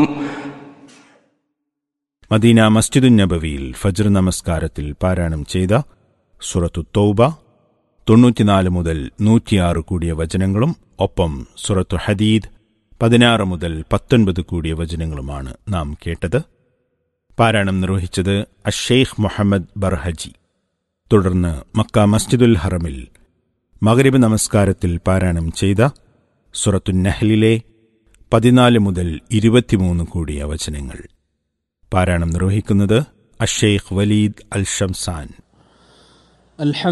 Medina മസ്ജിദു നബവിയിൽ Fajr നമസ്കാരത്തിൽ പാരായണം ചെയ്ത സുറത്തു തൗബ തൊണ്ണൂറ്റിനാല് മുതൽ നൂറ്റിയാറ് കൂടിയ വചനങ്ങളും ഒപ്പം സുറത്തു ഹദീദ് പതിനാറ് മുതൽ പത്തൊൻപത് കൂടിയ വചനങ്ങളുമാണ് നാം കേട്ടത് പാരായണം നിർവഹിച്ചത് അഷെയ്ഖ് മുഹമ്മദ് ബർഹജി തുടർന്ന് മക്ക മസ്ജിദുൽ ഹറമിൽ മഗരിബ് നമസ്കാരത്തിൽ പാരായണം ചെയ്ത സുറത്തു നഹ്ലിലെ പതിനാല് മുതൽ ഇരുപത്തിമൂന്ന് കൂടിയ വചനങ്ങൾ പാരായണം നിർവഹിക്കുന്നത് അഷെയ്ഖ് വലീദ് അൽ ഷംസാൻ الحمد